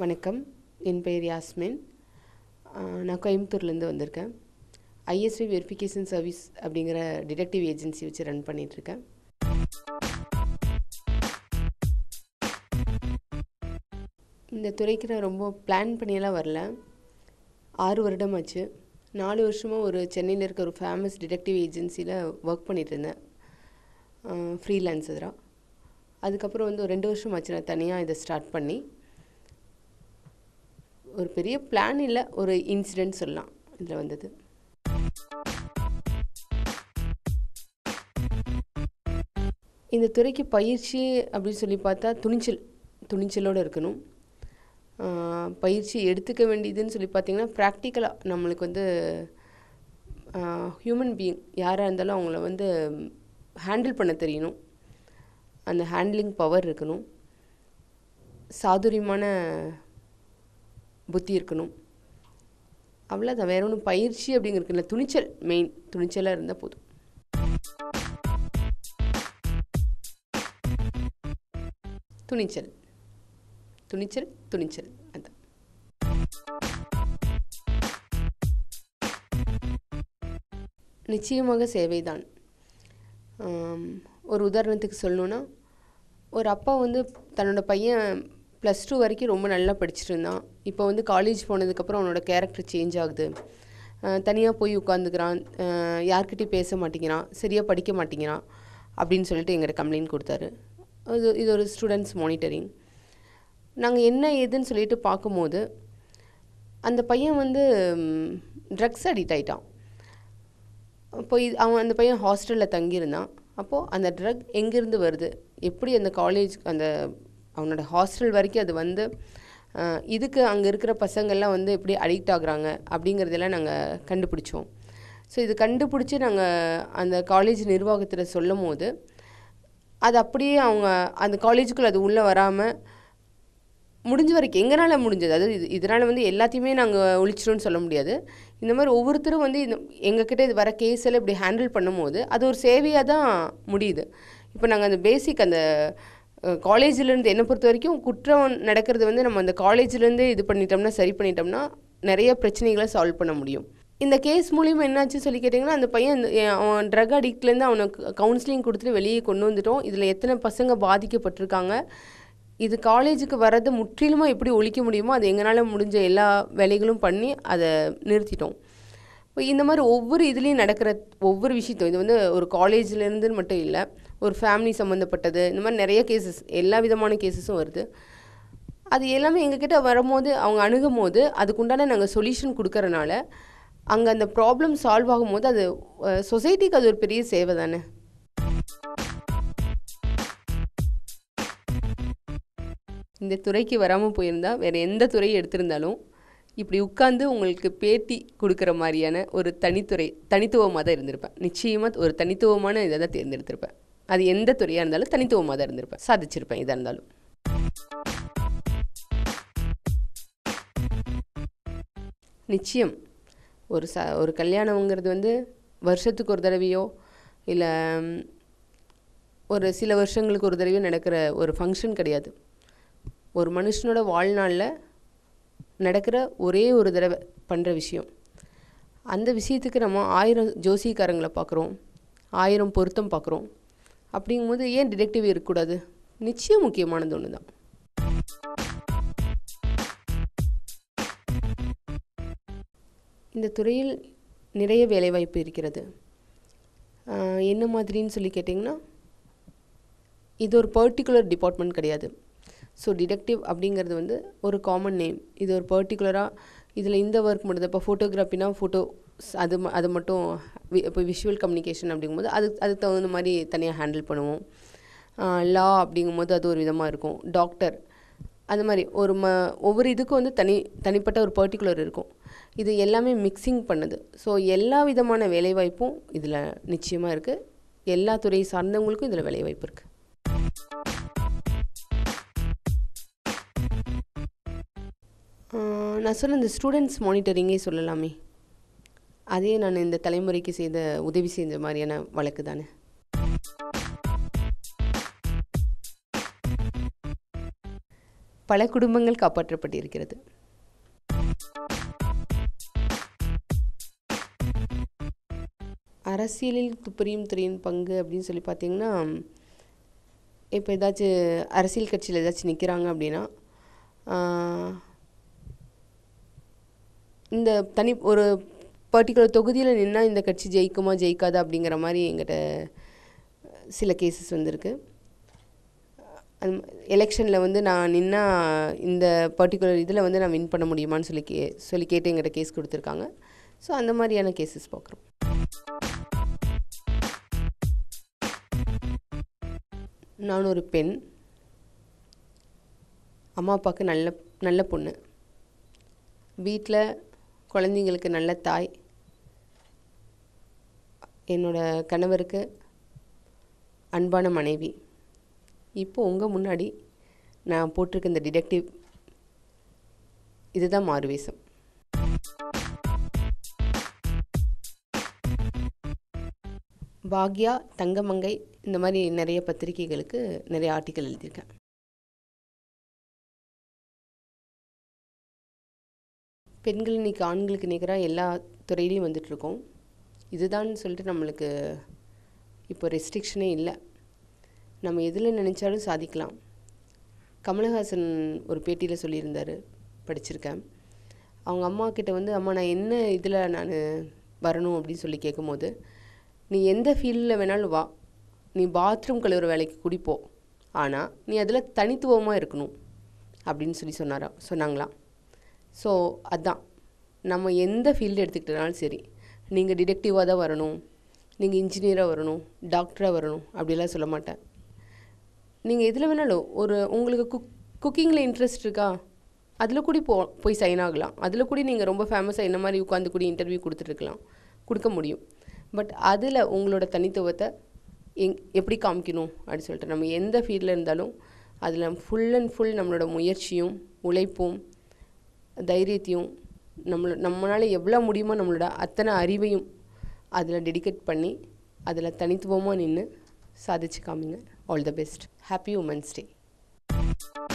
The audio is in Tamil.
வணக்கம் என் பெயர் யாஸ்மின் ஆஹ் நான் கோயம்புத்தூர்லேருந்து வந்திருக்கேன் ஐஎஸ்வி வெரிஃபிகேஷன் சர்வீஸ் அப்படிங்கிற டிடெக்டிவ் ஏஜென்சி வச்சு ரன் பண்ணிகிட்ருக்கேன் இந்த துறைக்கு நான் ரொம்ப பிளான் பண்ணியெல்லாம் வரல ஆறு வருடமாச்சு நாலு வருஷமாக ஒரு சென்னையில் இருக்க ஒரு ஃபேமஸ் டிடெக்டிவ் ஏஜென்சியில் ஒர்க் பண்ணிட்டு இருந்தேன் ஃப்ரீலான்ஸராக அதுக்கப்புறம் வந்து ஒரு ரெண்டு வருஷம் ஆச்சு நான் தனியாக இதை ஸ்டார்ட் பண்ணி ஒரு பெரிய பிளான் இல்லை ஒரு இன்சிடென்ட் சொல்லலாம் இதில் வந்தது இந்த துறைக்கு பயிற்சி அப்படின்னு சொல்லி பார்த்தா துணிச்சல் துணிச்சலோடு இருக்கணும் ஆஹ் பயிற்சி எடுத்துக்க வேண்டியதுன்னு சொல்லி பார்த்தீங்கன்னா ப்ராக்டிக்கலாக நம்மளுக்கு வந்து ஹியூமன் பீயிங் யாராக இருந்தாலும் அவங்கள வந்து ஹேண்டில் பண்ண தெரியணும் அந்த ஹேண்ட்லிங் பவர் இருக்கணும் சாதுரியமான புத்தி இருக்கணும் அவ்வளோதான் வேற ஒன்றும் பயிற்சி அப்படிங்கிறது இல்லை துணிச்சல் மெயின் துணிச்சலாக இருந்தால் போதும் துணிச்சல் துணிச்சல் துணிச்சல் அதான் நிச்சயமாக சேவைதான் ஆம், ஒரு உதாரணத்துக்கு சொல்லணுன்னா ஒரு அப்பா வந்து தன்னோட பையன் ப்ளஸ் டூ வரைக்கும் ரொம்ப நல்லா படிச்சுட்டு இருந்தான் இப்போ வந்து காலேஜ் போனதுக்கப்புறம் அவனோட கேரக்டர் சேஞ்ச் ஆகுது தனியாக போய் உட்காந்துக்கிறான் யார்கிட்டயும் பேச மாட்டேங்கிறான் சரியாக படிக்க மாட்டேங்கிறான் அப்படின்னு சொல்லிட்டு எங்கிட்ட கம்ப்ளைண்ட் கொடுத்தாரு இது இது ஒரு ஸ்டூடெண்ட்ஸ் மானிட்டரிங் நாங்கள் என்ன ஏதுன்னு சொல்லிட்டு பார்க்கும்போது அந்த பையன் வந்து ட்ரக்ஸ் அடிக்ட் ஆயிட்டான் அப்போ இது அவன் அந்த பையன் ஹாஸ்டலில் தங்கியிருந்தான் அப்போது அந்த ட்ரக் எங்கேருந்து வருது எப்படி அந்த காலேஜ் அந்த அவனோட ஹாஸ்டல் வரைக்கும் அது வந்து அஹ், இதுக்கு அங்கே இருக்கிற பசங்கள்லாம் வந்து எப்படி அடிக்ட் ஆகுறாங்க அப்படிங்கிறதெல்லாம் நாங்கள் கண்டுபிடிச்சோம் ஸோ இது கண்டுபிடிச்சி நாங்கள் அந்த காலேஜ் நிர்வாகத்தில் சொல்லும் போது அது அப்படியே அவங்க அந்த காலேஜுக்குள்ளே அது உள்ளே வராமல் முடிஞ்ச வரைக்கும் எங்களால் முடிஞ்சது அதாவது இது இதனால் வந்து எல்லாத்தையுமே நாங்கள் ஒழிச்சிட்டோம்னு சொல்ல முடியாது இந்த மாதிரி ஒவ்வொருத்தரும் வந்து இந்த எங்ககிட்ட இது வர கேஸ் எல்லாம் இப்படி ஹேண்டில் பண்ணும்போது அது ஒரு சேவையாக தான் முடியுது இப்போ நாங்கள் அந்த பேசிக் அந்த காலேஜிலேருந்து என்னை பொறுத்த வரைக்கும் குற்றம் நடக்கிறது வந்து நம்ம அந்த காலேஜ்லேருந்து இது பண்ணிட்டோம்னா சரி பண்ணிட்டோம்னா நிறைய பிரச்சனைகளை சால்வ் பண்ண முடியும் இந்த கேஸ் மூலியமாக என்னாச்சு சொல்லி கேட்டிங்கன்னா அந்த பையன் இந்த- எ- அவன் ட்ரக் அடிக்ட்லேருந்து அவனுக்கு கவுன்சிலிங் கொடுத்துட்டு வெளியே கொண்டு வந்துட்டோம் இதில் எத்தனை பசங்க பாதிக்கப்பட்டிருக்காங்க இது காலேஜுக்கு வர்றது முற்றிலுமாக எப்படி ஒழிக்க முடியுமோ அது எங்களால் முடிஞ்ச எல்லா வேலைகளும் பண்ணி அதை நிறுத்திட்டோம் இப்போ இந்த மாதிரி ஒவ்வொரு இதுலேயும் நடக்கிற ஒவ்வொரு விஷயத்தையும் இது வந்து ஒரு காலேஜ்லேருந்துன்னு மட்டும் இல்லை ஒரு ஃபேமிலி சம்மந்தப்பட்டது இந்த மாதிரி நிறைய கேசஸ் எல்லா விதமான கேசஸும் வருது அது எல்லாமே எங்ககிட்ட வரும்போது அவங்க அணுகும் போது அதுக்குண்டான நாங்கள் சொல்யூஷன் கொடுக்கறனால அங்கே அந்த ப்ராப்ளம் சால்வ் ஆகும்போது அது சொசைட்டிக்கு அது ஒரு பெரிய சேவை தானே இந்த துறைக்கு வராமல் போயிருந்தா வேறு எந்த துறையை எடுத்திருந்தாலும் இப்படி உட்காந்து உங்களுக்கு பேட்டி கொடுக்குற மாதிரியான ஒரு தனித்துறை தனித்துவமாக தான் இருந்திருப்பேன் நிச்சயமாக ஒரு தனித்துவமான இதை தான் தேர்ந்தெடுத்திருப்பேன் அது எந்த துறையாக இருந்தாலும் தனித்துவமாக தான் இருந்திருப்பேன் சாதிச்சிருப்பேன் இதாக இருந்தாலும் நிச்சயம் ஒரு ச ஒரு கல்யாணங்கிறது வந்து வருஷத்துக்கு ஒரு தடவையோ இல்லை ஒரு சில வருஷங்களுக்கு ஒரு தடவையோ நடக்கிற ஒரு ஃபங்க்ஷன் கிடையாது ஒரு மனுஷனோட வாழ்நாளில் நடக்கிற ஒரே ஒரு தடவை பண்ணுற விஷயம் அந்த விஷயத்துக்கு நம்ம ஆயிரம் ஜோசியக்காரங்களை பார்க்குறோம் ஆயிரம் பொருத்தம் பார்க்குறோம் அப்படிங்கும்போது ஏன் டிடெக்டிவ் இருக்கக்கூடாது நிச்சயம் முக்கியமானது ஒன்று தான் இந்த துறையில் நிறைய வேலைவாய்ப்பு இருக்கிறது ஆஹ் என்ன மாதிரின்னு சொல்லி கேட்டிங்கன்னா இது ஒரு பர்டிகுலர் டிபார்ட்மெண்ட் கிடையாது ஸோ டிடெக்டிவ் அப்படிங்கிறது வந்து ஒரு காமன் நேம் இது ஒரு பர்டிகுலராக இதில் இந்த ஒர்க் மட்டும் இப்போ ஃபோட்டோகிராஃபினா ஃபோட்டோ அது ம- அது மட்டும் வி- இப்போ விஷுவல் கம்யூனிகேஷன் அப்படிங்கும்போது அது அதுக்கு தகுந்த மாதிரி தனியாக ஹேண்டில் பண்ணுவோம் லா அப்படிங்கும்போது அது ஒரு விதமாக இருக்கும் டாக்டர் அது மாதிரி ஒரு ம ஒவ்வொரு இதுக்கும் வந்து தனி தனிப்பட்ட ஒரு பர்டிகுலர் இருக்கும் இது எல்லாமே மிக்சிங் பண்ணுது ஸோ எல்லா விதமான வேலைவாய்ப்பும் இதில் நிச்சயமாக இருக்குது எல்லா துறை சார்ந்தவங்களுக்கும் இதில் வேலைவாய்ப்பு இருக்குது ஆஹ் நான் சொன்ன இந்த ஸ்டூடெண்ட்ஸ் மானிட்டரிங்கே சொல்லலாமே அதே நான் இந்த தலைமுறைக்கு செய்த உதவி செஞ்ச மாதிரியான வழக்கு தானே பல குடும்பங்கள் காப்பாற்றப்பட்டிருக்கிறது அரசியலில் துப்பறியும் துறையின் பங்கு அப்படின்னு சொல்லி பார்த்தீங்கன்னா இப்போ ஏதாச்சும் அரசியல் கட்சியில் ஏதாச்சும் நிற்கிறாங்க அப்படின்னா ஆஹ், இந்த தனி ஒரு பர்டிகுலர் தொகுதியில் நின்னா இந்த கட்சி ஜெயிக்குமா ஜெயிக்காதா அப்படிங்கிற மாதிரி எங்கிட்ட சில கேசஸ் வந்திருக்கு அது எலெக்ஷனில் வந்து நான் நின்னா இந்த பர்டிகுலர் இதில் வந்து நான் வின் பண்ண முடியுமான்னு சொல்லி கே சொல்லி கேட்டு எங்கிட்ட கேஸ் கொடுத்துருக்காங்க ஸோ அந்த மாதிரியான கேசஸ் பார்க்குறோம் நான் ஒரு பெண் அம்மா அப்பாவுக்கு நல்ல நல்ல பொண்ணு வீட்டில் குழந்தைங்களுக்கு நல்ல தாய் என்னோட கணவருக்கு அன்பான மனைவி இப்போ உங்கள் முன்னாடி நான் போட்டிருக்க இந்த டிடெக்டிவ் இதுதான் மாறுவேஷம் பாக்யா தங்கமங்கை இந்த மாதிரி நிறைய பத்திரிகைகளுக்கு நிறைய ஆர்டிக்கல் எழுதியிருக்கேன் பெண்கள் இன்னைக்கு ஆண்களுக்கு நிகராக எல்லா துறையிலையும் வந்துட்ருக்கோம் இதுதான் சொல்லிட்டு நம்மளுக்கு இப்போ ரெஸ்ட்ரிக்ஷனே இல்லை நம்ம எதில் நினச்சாலும் சாதிக்கலாம் கமலஹாசன் ஒரு பேட்டியில் சொல்லியிருந்தார் படிச்சிருக்கேன் அவங்க அம்மா கிட்ட வந்து அம்மா நான் என்ன இதில் நான் வரணும் அப்படின்னு சொல்லி கேட்கும்போது நீ எந்த ஃபீல்டில் வேணாலும் வா நீ பாத்ரூம் கழுவுற வேலைக்கு குடிப்போ ஆனால் நீ அதில் தனித்துவமாக இருக்கணும் அப்படின்னு சொல்லி சொன்னாரா சொன்னாங்களாம் ஸோ அதான் நம்ம எந்த ஃபீல்டு எடுத்துக்கிட்டனாலும் சரி நீங்கள் டிடெக்டிவாக தான் வரணும் நீங்கள் இன்ஜினியராக வரணும் டாக்டராக வரணும் அப்படிலாம் சொல்ல மாட்டேன் நீங்கள் எதில் வேணாலும் ஒரு உங்களுக்கு குக் குக்கிங்கில் இன்ட்ரெஸ்ட் இருக்கா அதில் கூட போ போய் சைன் ஆகலாம் அதில் கூட நீங்கள் ரொம்ப ஃபேமஸாக என்ன மாதிரி உட்காந்து கூட இன்டர்வியூ கொடுத்துட்ருக்கலாம் கொடுக்க முடியும் பட் அதில் உங்களோட தனித்துவத்தை எங் எப்படி காமிக்கணும் அப்படின்னு சொல்லிட்டு நம்ம எந்த ஃபீல்டில் இருந்தாலும் அதில் ஃபுல் அண்ட் ஃபுல் நம்மளோட முயற்சியும் உழைப்பும் தைரியத்தையும் நம்மள நம்மளால் எவ்வளோ முடியுமோ நம்மளோட அத்தனை அறிவையும் அதில் டெடிகேட் பண்ணி அதில் தனித்துவமாக நின்று சாதிச்சு காமிங்க all the best happy women's day